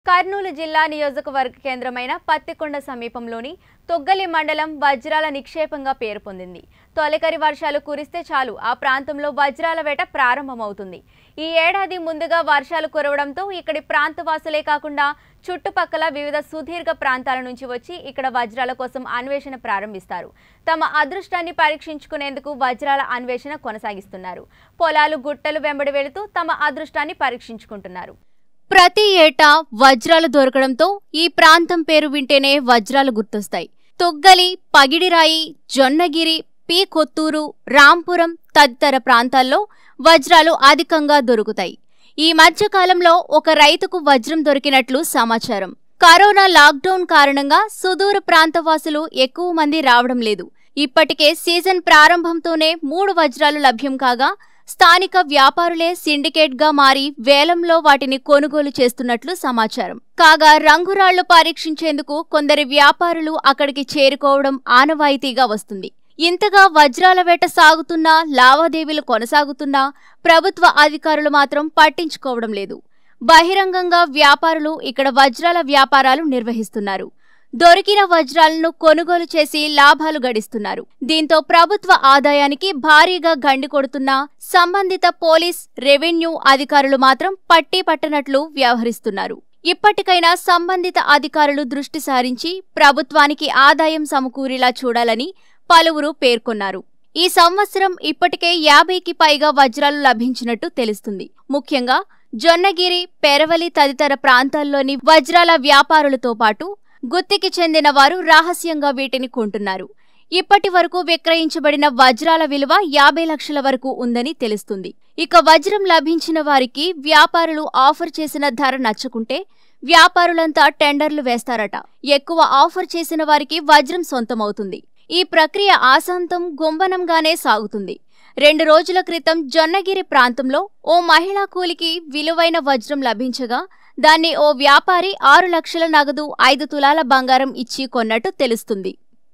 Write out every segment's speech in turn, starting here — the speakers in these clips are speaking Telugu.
కర్నూలు జిల్లా నియోజకవర్గ కేంద్రమైన పత్తికొండ సమీపంలోని తొగ్గలి మండలం వజ్రాల నిక్షేపంగా పేరు పొందింది తొలకరి వర్షాలు కురిస్తే చాలు ఆ ప్రాంతంలో వజ్రాల వేట ప్రారంభమవుతుంది ఈ ఏడాది ముందుగా వర్షాలు కురవడంతో ఇక్కడి ప్రాంతవాసులే కాకుండా చుట్టుపక్కల వివిధ సుదీర్ఘ ప్రాంతాల నుంచి వచ్చి ఇక్కడ వజ్రాల కోసం అన్వేషణ ప్రారంభిస్తారు తమ అదృష్టాన్ని పరీక్షించుకునేందుకు వజ్రాల అన్వేషణ కొనసాగిస్తున్నారు పొలాలు గుట్టలు వెంబడి వెళుతూ తమ అదృష్టాన్ని పరీక్షించుకుంటున్నారు ప్రతి ఏటా వజ్రాలు దొరకడంతో ఈ ప్రాంతం పేరు వింటేనే వజ్రాలు గుర్తొస్తాయి తొగ్గలి పగిడిరాయి జొన్నగిరి పి కొత్తూరు రాంపురం తదితర ప్రాంతాల్లో వజ్రాలు అధికంగా దొరుకుతాయి ఈ మధ్యకాలంలో ఒక రైతుకు వజ్రం దొరికినట్లు సమాచారం కరోనా లాక్డౌన్ కారణంగా సుదూర ప్రాంతవాసులు ఎక్కువ మంది రావడం లేదు ఇప్పటికే సీజన్ ప్రారంభంతోనే మూడు వజ్రాలు లభ్యం కాగా స్థానిక వ్యాపారులే సిండికేట్ గా మారి వేలంలో వాటిని కొనుగోలు చేస్తున్నట్లు సమాచారం కాగా రంగురాళ్లు పరీక్షించేందుకు కొందరి వ్యాపారులు అక్కడికి చేరుకోవడం ఆనవాయితీగా వస్తుంది ఇంతగా వజ్రాల వేట సాగుతున్నా లావాదేవీలు కొనసాగుతున్నా ప్రభుత్వ అధికారులు మాత్రం పట్టించుకోవడం లేదు బహిరంగంగా వ్యాపారులు ఇక్కడ వజ్రాల వ్యాపారాలు నిర్వహిస్తున్నారు దొరికిన వజ్రాలను కొనుగోలు చేసి లాభాలు గడిస్తున్నారు దీంతో ప్రభుత్వ ఆదాయానికి భారీగా గండి కొడుతున్న సంబంధిత పోలీస్ రెవెన్యూ అధికారులు మాత్రం పట్టి పట్టనట్లు వ్యవహరిస్తున్నారు ఇప్పటికైనా సంబంధిత అధికారులు దృష్టి సారించి ప్రభుత్వానికి ఆదాయం సమకూరేలా చూడాలని పలువురు పేర్కొన్నారు ఈ సంవత్సరం ఇప్పటికే యాభైకి పైగా వజ్రాలు లభించినట్టు తెలుస్తుంది ముఖ్యంగా జొన్నగిరి పెరవలి తదితర ప్రాంతాల్లోని వజ్రాల వ్యాపారులతో పాటు గుత్తికి చెందిన వారు రహస్యంగా వీటిని కొంటున్నారు ఇప్పటి వరకు విక్రయించబడిన వజ్రాల విలువ యాభై లక్షల వరకు ఉందని తెలుస్తుంది ఇక వజ్రం లభించిన వారికి వ్యాపారులు ఆఫర్ చేసిన ధర నచ్చకుంటే వ్యాపారులంతా టెండర్లు వేస్తారట ఎక్కువ ఆఫర్ చేసిన వారికి వజ్రం సొంతమవుతుంది ఈ ప్రక్రియ ఆశాంతం గుంబనంగానే సాగుతుంది రెండు రోజుల క్రితం జొన్నగిరి ప్రాంతంలో ఓ మహిళా కూలికి విలువైన వజ్రం లభించగా దాన్ని ఓ వ్యాపారి ఆరు లక్షల నగదు ఐదు తులాల బంగారం ఇచ్చి కొన్నట్టు తెలుస్తుంది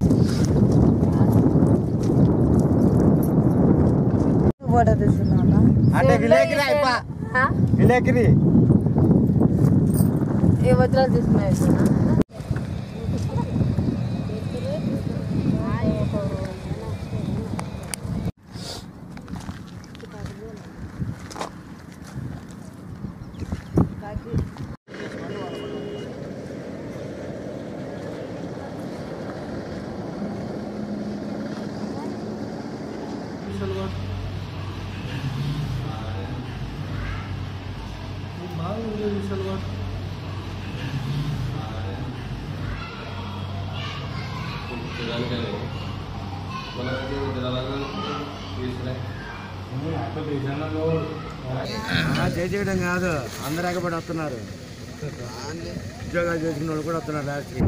ఫోటో తీసుకున్నా అంటే విలేకరి అయిప విలేకరి ఏ వజ్రాలు తీసుకున్నాయి చేయడం కాదు అందరు ఎగబడి వస్తున్నారు ఉద్యోగాలు చేసుకున్న వాళ్ళు కూడా వస్తున్నారు లాస్ట్కి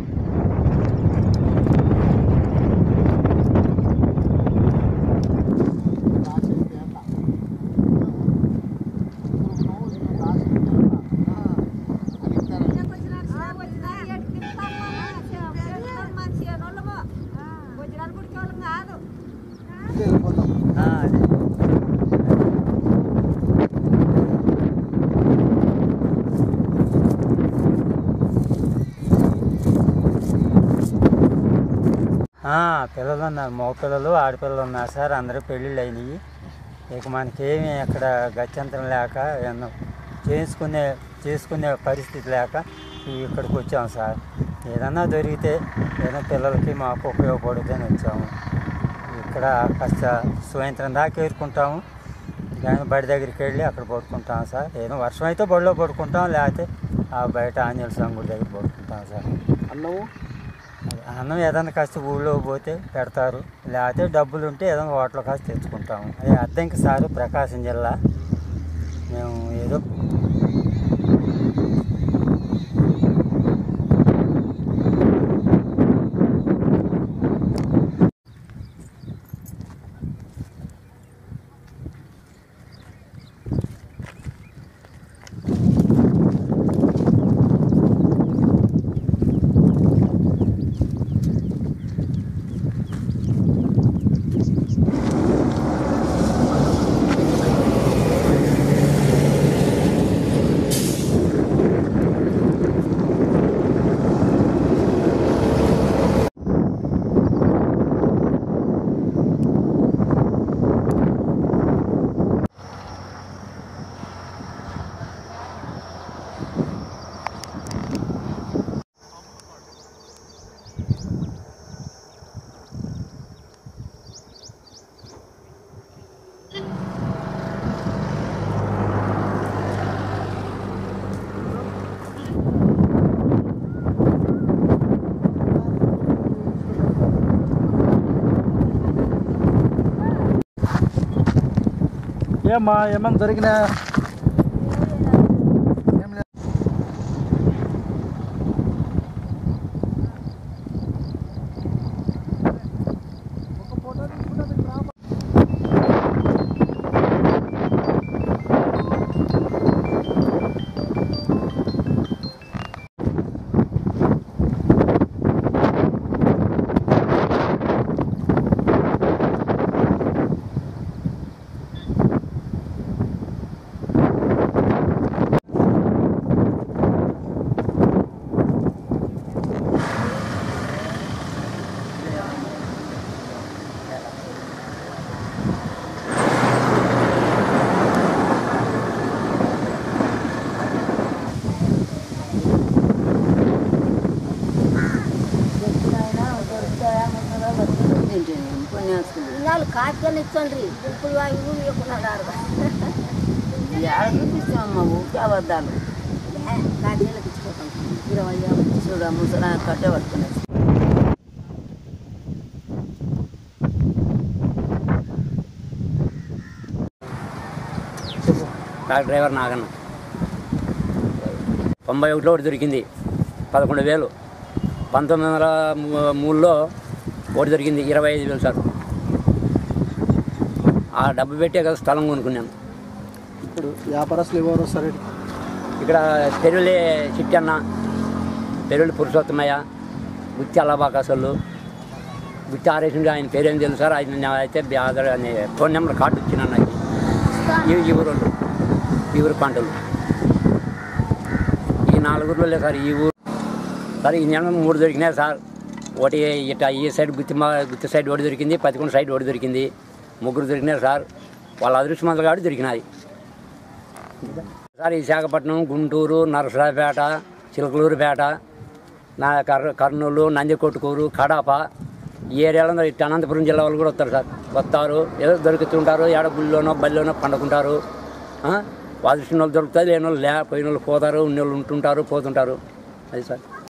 ఆ, పిల్లలు ఉన్నారు మగ పిల్లలు ఆడపిల్లలు ఉన్నారు సార్ అందరూ పెళ్ళిళ్ళు అయినాయి ఇక మనకేమి అక్కడ గత్యంతరం లేక ఏమన్నా చేసుకునే చేసుకునే పరిస్థితి లేక ఇక్కడికి వచ్చాము సార్ ఏదన్నా దొరికితే ఏదైనా పిల్లలకి మాకు ఉపయోగపడుతుందని వచ్చాము ఇక్కడ కాస్త సాయంత్రం దాకా ఏరుకుంటాము కానీ బడి దగ్గరికి వెళ్ళి అక్కడ పడుకుంటాం సార్ ఏదో వర్షం అయితే బడిలో పడుకుంటాం లేకపోతే ఆ బయట ఆంజనేయ స్వామి గుడి దగ్గర పడుకుంటాం సార్ అన్నము అది అన్నం ఏదైనా కాస్త ఊళ్ళో పోతే పెడతారు లేకపోతే డబ్బులు ఉంటే ఏదైనా హోటల్ కాస్త తెచ్చుకుంటాము అది అద్దెంకి సారు ప్రకాశం జిల్లా మేము ఏదో ఏమ్మా ఏమన్నా జరిగినా ఇవాళ కాకిలు ఇచ్చండి ఇప్పుడు ఇవి ఇవ్వకున్నారు చూపిస్తామమ్మా ఊరికే అబద్ధాలు కాకీలకు ఇచ్చిపోతాం ఇరవై చూడ ముసలా కట్టే పట్టుకునేసి ట్రాక్ డ్రైవర్ నాగన్న తొంభై ఒకటిలో ఒకటి దొరికింది పదకొండు వేలు పంతొమ్మిది వందల మూ- మూడులో ఒకటి దొరికింది ఇరవై ఐదు వేలు సార్ ఆ డబ్బు పెట్టే కదా స్థలం కొనుక్కున్నాను ఇప్పుడు వ్యాపారస్తులు ఎవరు వస్తారు ఇక్కడ పెరులే చిట్టన్న పెరులి పురుషోత్తమయ్య గుత్తి అల్లబాకాసలు గుత్తి ఆరేసిండు ఆయన పేరేం తెలుసు సార్ ఆయన నా అయితే ఆధార్ అని ఫోన్ నెంబర్ కార్డు ఇచ్చిన నాకు ఈ ఈ ఊరు వాళ్ళు. ఈ ఊరు పంటలు ఈ నాలుగురులో సార్ ఈ ఊరు సార్ ఈ నెల మూడు దొరికినాయి సార్ ఒకటి ఇట ఈ సైడ్ గుత్తి మా గుత్తి సైడ్ ఒకటి దొరికింది పతికొండ సైడ్ ఒకటి దొరికింది ముగ్గురు దొరికినారు సార్ వాళ్ళ అదృష్టమంతులు కాబట్టి దొరికినాయి సార్ ఈ విశాఖపట్నం గుంటూరు నరసరాపేట చిలకలూరుపేట నా కర్ కర్నూలు నందికొట్టుకూరు కడప ఈ ఏరియాలో ఇటు అనంతపురం జిల్లా వాళ్ళు కూడా వస్తారు సార్ వస్తారు ఏదో దొరుకుతుంటారు ఏడ గుళ్ళోనో బల్లిలోనో పండుకుంటారు వాళ్ళు వాళ్ళు దొరుకుతుంది లేని వాళ్ళు లే పోయిన వాళ్ళు పోతారు ఉన్న వాళ్ళు ఉంటుంటారు పోతుంటారు అది సార్